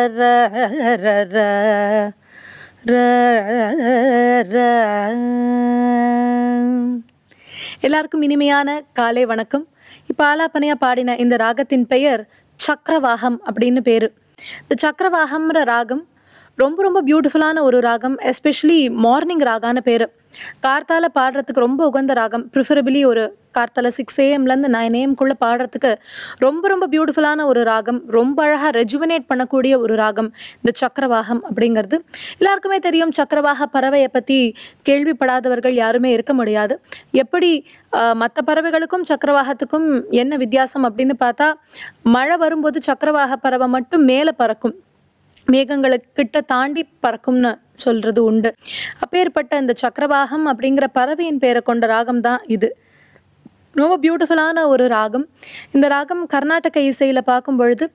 ர ர ர ர ர எல்லாருக்கும் இனிமையான காலை வணக்கம் இப்போ ஆலாப்பனையா பாடின இந்த ராகத்தின் பெயர் சக்கரவாகம் அப்படின்னு பேர் இந்த சக்கரவாகம்ன்ற ராகம் ரொம்ப ரொம்ப பியூட்டிஃபுல்லான ஒரு ராகம் எஸ்பெஷலி மார்னிங் ராகான பேர் கார்த்தால பாடுறதுக்கு ரொம்ப உகந்த ராகம் ப்ரிஃபரபிளி ஒரு கார்த்தால சிக்ஸ் ஏஎம்லேருந்து நைன் ஏஎம்குள்ளே பாடுறதுக்கு ரொம்ப ரொம்ப பியூட்டிஃபுல்லான ஒரு ராகம் ரொம்ப அழகாக ரெஜுவனேட் பண்ணக்கூடிய ஒரு ராகம் இந்த சக்கரவாகம் அப்படிங்கிறது எல்லாருக்குமே தெரியும் சக்கரவாக பறவையை பற்றி கேள்விப்படாதவர்கள் யாருமே இருக்க முடியாது எப்படி மற்ற பறவைகளுக்கும் சக்கரவாகத்துக்கும் என்ன வித்தியாசம் அப்படின்னு பார்த்தா மழை வரும்போது சக்கரவாக பறவை மட்டும் மேலே பறக்கும் மேகங்களுக்கு கிட்ட தாண்டி பறக்கும்னு சொல்றது உண்டு அப்பேற்பட்ட இந்த சக்கரவாகம் அப்படிங்கிற பறவையின் பேரை கொண்ட ராகம் தான் இது ரொம்ப பியூட்டிஃபுல்லான ஒரு ராகம் இந்த ராகம் கர்நாடக இசையில் பார்க்கும் பொழுது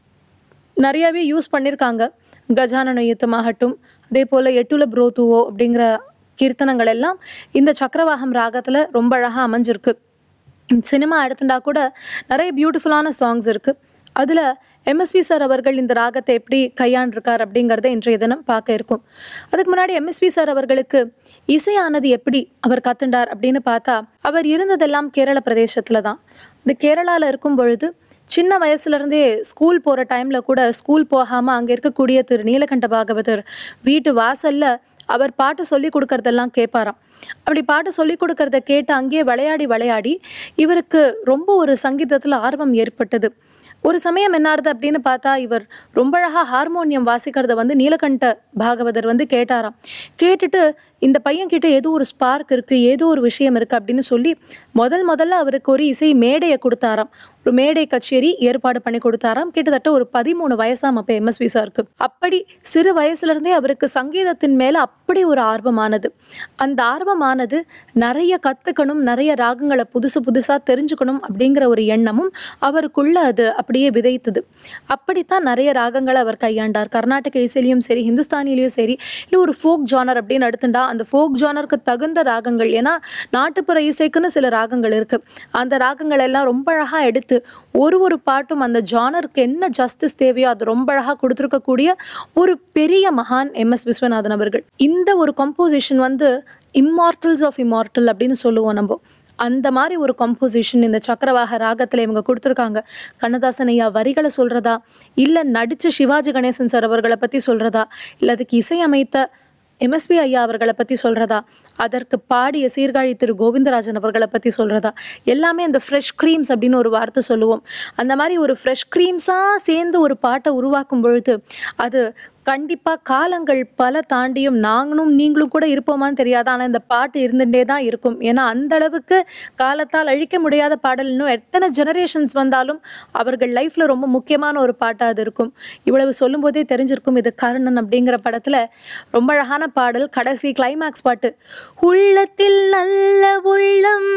நிறையவே யூஸ் பண்ணியிருக்காங்க கஜானன யுத்தமாகட்டும் அதே போல் எட்டுல புரோத்துவோ அப்படிங்கிற கீர்த்தனங்கள் எல்லாம் இந்த சக்கரவாகம் ராகத்தில் ரொம்ப அழகாக அமைஞ்சிருக்கு சினிமா எடுத்துட்டா கூட நிறைய பியூட்டிஃபுல்லான சாங்ஸ் இருக்குது அதில் எம்எஸ்வி சார் அவர்கள் இந்த ராகத்தை எப்படி கையாண்டிருக்கார் அப்படிங்கிறத இன்றைய தினம் பார்க்க இருக்கும் அதுக்கு முன்னாடி எம்எஸ்வி சார் அவர்களுக்கு இசையானது எப்படி அவர் கத்துண்டார் அப்படின்னு பார்த்தா அவர் இருந்ததெல்லாம் கேரள பிரதேசத்தில் தான் இந்த கேரளாவில் இருக்கும் பொழுது சின்ன வயசுலேருந்தே ஸ்கூல் போகிற டைமில் கூட ஸ்கூல் போகாமல் அங்கே இருக்கக்கூடிய திரு நீலகண்ட பாகவதர் வீட்டு வாசலில் அவர் பாட்டு சொல்லி கொடுக்கறதெல்லாம் கேட்பாராம் அப்படி பாட்டு சொல்லி கொடுக்கறத கேட்டு அங்கேயே விளையாடி விளையாடி இவருக்கு ரொம்ப ஒரு சங்கீதத்தில் ஆர்வம் ஏற்பட்டது ஒரு சமயம் என்னாருது அப்படின்னு பார்த்தா இவர் ரொம்ப அழகாக ஹார்மோனியம் வாசிக்கிறத வந்து நீலகண்ட பாகவதர் வந்து கேட்டாராம் கேட்டுட்டு இந்த பையன்கிட்ட ஏதோ ஒரு ஸ்பார்க் இருக்குது ஏதோ ஒரு விஷயம் இருக்குது அப்படின்னு சொல்லி முதல் முதல்ல அவருக்கு ஒரு இசை மேடையை கொடுத்தாராம் ஒரு மேடை கச்சேரி ஏற்பாடு பண்ணி கொடுத்தாராம் கிட்டத்தட்ட ஒரு பதிமூணு வயசாம் அப்போ எம்எஸ்வி சாருக்கு அப்படி சிறு வயசுலேருந்தே அவருக்கு சங்கீதத்தின் மேலே அப்படி ஒரு ஆர்வமானது அந்த ஆர்வமானது நிறைய கற்றுக்கணும் நிறைய ராகங்களை புதுசு புதுசாக தெரிஞ்சுக்கணும் அப்படிங்கிற ஒரு எண்ணமும் அவருக்குள்ள அது அப்படியே விதைத்தது அப்படித்தான் நிறைய ராகங்களை அவர் கையாண்டார் கர்நாடக இசையிலையும் சரி ஹிந்துஸ்தானிலையும் சரி இல்லை ஒரு ஃபோக் ஜானர் அப்படின்னு எடுத்துட்டா அந்த ஃபோக் ஜானருக்கு தகுந்த ராகங்கள் ஏன்னா நாட்டுப்புற இசைக்குன்னு சில ராகங்கள் இருக்குது அந்த ராகங்கள் எல்லாம் ரொம்ப அழகாக எடுத்து ஒரு ஒரு பாட்டும் அந்த ஜானருக்கு என்ன ஜஸ்டிஸ் தேவையோ அது ரொம்ப அழகாக கொடுத்துருக்கக்கூடிய ஒரு பெரிய மகான் எம் எஸ் விஸ்வநாதன் அவர்கள் இந்த ஒரு கம்போசிஷன் வந்து இம்மார்டல்ஸ் ஆஃப் இம்மார்டல் அப்படின்னு சொல்லுவோம் நம்ம அந்த மாதிரி ஒரு கம்போசிஷன் இந்த சக்கரவாக ராகத்தில் இவங்க கொடுத்துருக்காங்க கண்ணதாசன் ஐயா வரிகளை சொல்கிறதா இல்லை நடித்த சிவாஜி கணேசன் சார் அவர்களை பற்றி சொல்கிறதா இல்லை அதுக்கு இசையமைத்த எம்எஸ்பி ஐயா அவர்களை பற்றி சொல்கிறதா அதற்கு பாடிய சீர்காழி திரு கோவிந்தராஜன் அவர்களை பற்றி சொல்கிறதா எல்லாமே அந்த ஃப்ரெஷ் க்ரீம்ஸ் அப்படின்னு ஒரு வார்த்தை சொல்லுவோம் அந்த மாதிரி ஒரு ஃப்ரெஷ் க்ரீம்ஸாக சேர்ந்து ஒரு பாட்டை உருவாக்கும் பொழுது அது கண்டிப்பாக காலங்கள் பல தாண்டியும் நாங்களும் நீங்களும் கூட இருப்போமான்னு தெரியாது ஆனால் இந்த பாட்டு இருந்துகிட்டே தான் இருக்கும் ஏன்னா அந்த அளவுக்கு காலத்தால் அழிக்க முடியாத பாடல் இன்னும் எத்தனை ஜெனரேஷன்ஸ் வந்தாலும் அவர்கள் லைஃப்பில் ரொம்ப முக்கியமான ஒரு பாட்டாக அது இருக்கும் இவ்வளவு சொல்லும்போதே தெரிஞ்சிருக்கும் இது கர்ணன் அப்படிங்கிற படத்தில் ரொம்ப அழகான பாடல் கடைசி கிளைமேக்ஸ் பாட்டு உள்ளத்தில் நல்ல உள்ளம்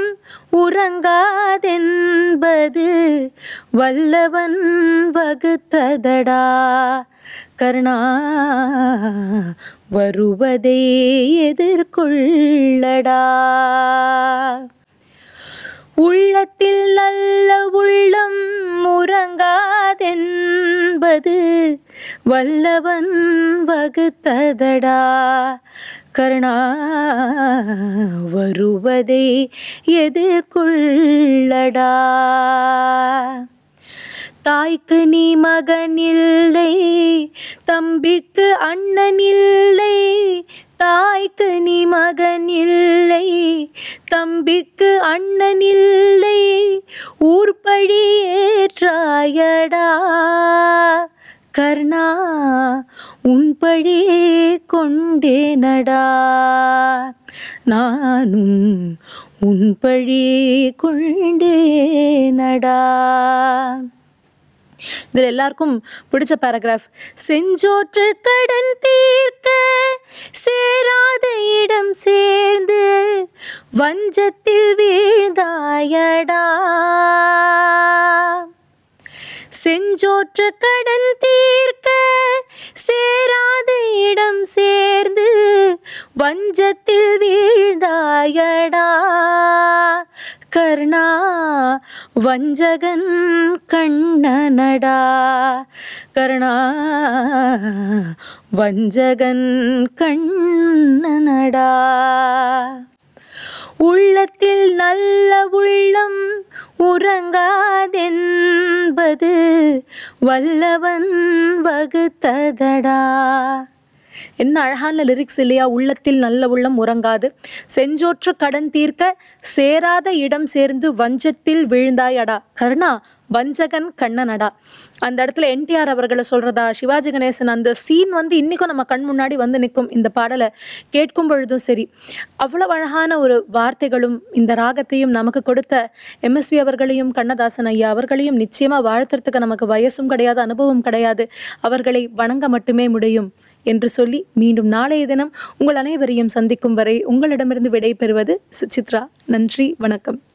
உறங்காதென்பது வல்லவன் வகுத்ததடா கருணா வருவதை எதிர்கொள்ளடா உள்ளத்தில் நல்ல உள்ளம் உறங்காதென்பது வல்லவன் வகுத்ததடா கருணா வருவதை எதிர்கொள்ளடா தாய்க்கு நீ மகன் இல்லை தம்பிக்கு அண்ணன் இல்லை தாய்க்கு நீ மகன் இல்லை தம்பிக்கு அண்ணன் இல்லை ஊர்பழி ஏற்றாயடா கர்ணா உன் பழி கொண்டேனடா நானும் உன் பழி கொண்டேனடா இதில் எல்லாருக்கும் பிடிச்ச பேராகிராஃப் செஞ்சோற்று கடன் தீர்க்க சேராத இடம் சேர்ந்து வஞ்சத்தில் வீழ்ந்தாயடா செஞ்சோற்று கடன் தீர்க்க சேராத இடம் சேர்ந்து வஞ்சத்தில் வீழ்ந்தாயடா கர்ணா வஞ்சகன் கண்ணனடா கர்ணா வஞ்சகன் கண்ணனடா உள்ளத்தில் நல்ல உள்ளம் உறங்காதென்பது வல்லவன் வகுத்ததடா என்ன அழகான லிரிக்ஸ் இல்லையா உள்ளத்தில் நல்ல உள்ளம் உறங்காது செஞ்சோற்று கடன் தீர்க்க சேராத இடம் சேர்ந்து வஞ்சத்தில் விழுந்தாயடா கருணா வஞ்சகன் கண்ணனடா அந்த இடத்துல என்டிஆர் அவர்களை சொல்றதா சிவாஜி கணேசன் அந்த சீன் வந்து இன்னைக்கும் நம்ம கண் முன்னாடி வந்து நிற்கும் இந்த பாடலை கேட்கும் பொழுதும் சரி அவ்வளவு அழகான ஒரு வார்த்தைகளும் இந்த ராகத்தையும் நமக்கு கொடுத்த எம்எஸ்வி அவர்களையும் கண்ணதாசன் ஐயா அவர்களையும் நிச்சயமா வாழ்த்துறதுக்கு நமக்கு வயசும் கிடையாது அனுபவம் கிடையாது அவர்களை வணங்க மட்டுமே முடியும் என்று சொல்லி மீண்டும் நாளைய தினம் உங்கள் அனைவரையும் சந்திக்கும் வரை உங்களிடமிருந்து விடை பெறுவது சுசித்ரா நன்றி வணக்கம்